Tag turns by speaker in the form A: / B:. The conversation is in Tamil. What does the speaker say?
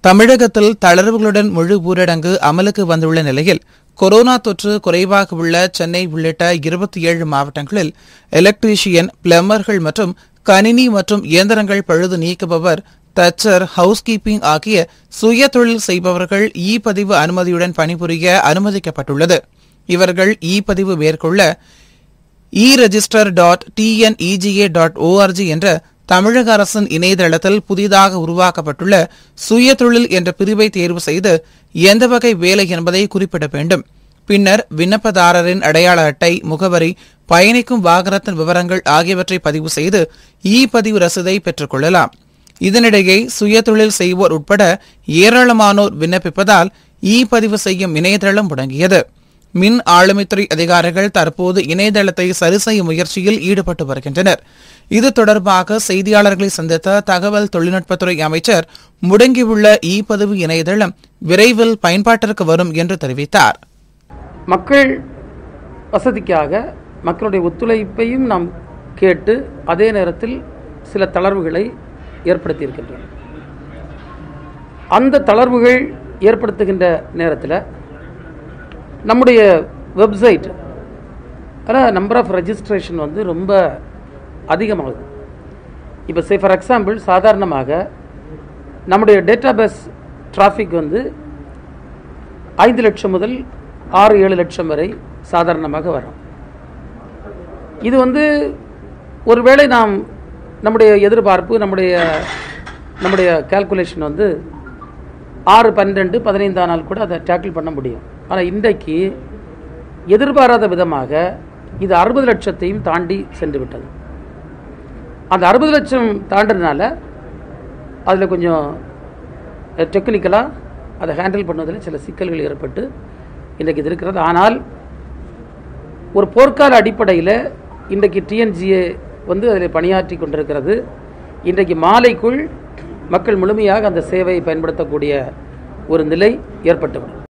A: தமிழகத்தில் தளர்வுகளுடன் முழு ஊரடங்கு அமலுக்கு வந்துள்ள நிலையில் கொரோனா தொற்று குறைவாக உள்ள சென்னை உள்ளிட்ட இருபத்தி ஏழு மாவட்டங்களில் எலக்ட்ரீஷியன் பிளம்பர்கள் மற்றும் கணினி மற்றும் இயந்திரங்கள் பழுது நீக்குபவர் தச்சர் ஹவுஸ்கீப்பிங் ஆகிய சுய தொழில் செய்பவர்கள் இ பதிவு அனுமதியுடன் பணிபுரிய அனுமதிக்கப்பட்டுள்ளது இவர்கள் இ பதிவு மேற்கொள்ள e register dot TNEGA dot ORG என்ற தமிழக அரசின் இணையதளத்தில் புதிதாக உருவாக்கப்பட்டுள்ள சுய தொழில் என்ற பிரிவை தேர்வு செய்து எந்த வகை வேலை என்பதை குறிப்பிட வேண்டும் பின்னர் விண்ணப்பதாரரின் அடையாள அட்டை முகவரி பயணிக்கும் வாகனத்தின் விவரங்கள் ஆகியவற்றை பதிவு செய்து இ பதிவு ரசீதை பெற்றுக் கொள்ளலாம் இதனிடையே சுயதொழில் செய்வோர் உட்பட ஏராளமானோர் விண்ணப்பிப்பதால் இ பதிவு செய்யும் இணையதளம் முடங்கியது மின் ஆளுமைத்துறை அதிகாரிகள் தற்போது இணையதளத்தை சரி செய்யும் முயற்சியில் ஈடுபட்டு வருகின்றனர் இது தொடர்பாக செய்தியாளர்களை சந்தித்த தகவல் தொழில்நுட்பத்துறை அமைச்சர் முடங்கியுள்ள இ பதிவு இணையதளம் விரைவில் பயன்பாட்டிற்கு வரும் என்று தெரிவித்தார்
B: மக்கள் வசதிக்காக மக்களுடைய ஒத்துழைப்பையும் நாம் கேட்டு அதே நேரத்தில் சில தளர்வுகளை ஏற்படுத்தியிருக்கின்றன அந்த தளர்வுகள் ஏற்படுத்துகின்ற நேரத்தில் நம்முடைய வெப்சைட் ஆனால் நம்பர் ஆஃப் ரெஜிஸ்ட்ரேஷன் வந்து ரொம்ப அதிகமாகுது இப்போ சே ஃபார் எக்ஸாம்பிள் சாதாரணமாக நம்முடைய டேட்டாபேஸ் டிராஃபிக் வந்து ஐந்து லட்சம் முதல் ஆறு ஏழு லட்சம் வரை சாதாரணமாக வரும் இது வந்து ஒருவேளை நாம் நம்முடைய எதிர்பார்ப்பு நம்முடைய நம்முடைய கால்குலேஷன் வந்து ஆறு பன்னெண்டு பதினைந்தாம் நாள் கூட அதை டேக்கிள் பண்ண முடியும் ஆனால் இன்றைக்கு எதிர்பாராத விதமாக இது அறுபது லட்சத்தையும் தாண்டி சென்று விட்டது அந்த அறுபது லட்சம் தாண்டினால அதில் கொஞ்சம் டெக்னிக்கலாக அதை ஹேண்டில் பண்ணுவதில் சில சிக்கல்கள் ஏற்பட்டு இன்றைக்கு இது இருக்கிறது ஆனால் ஒரு போர்க்கால அடிப்படையில் இன்றைக்கு டிஎன்ஜிஏ வந்து அதில் பணியாற்றி கொண்டிருக்கிறது இன்றைக்கு மாலைக்குள் மக்கள் முழுமையாக அந்த சேவையை பயன்படுத்தக்கூடிய ஒரு நிலை ஏற்பட்டுவிடும்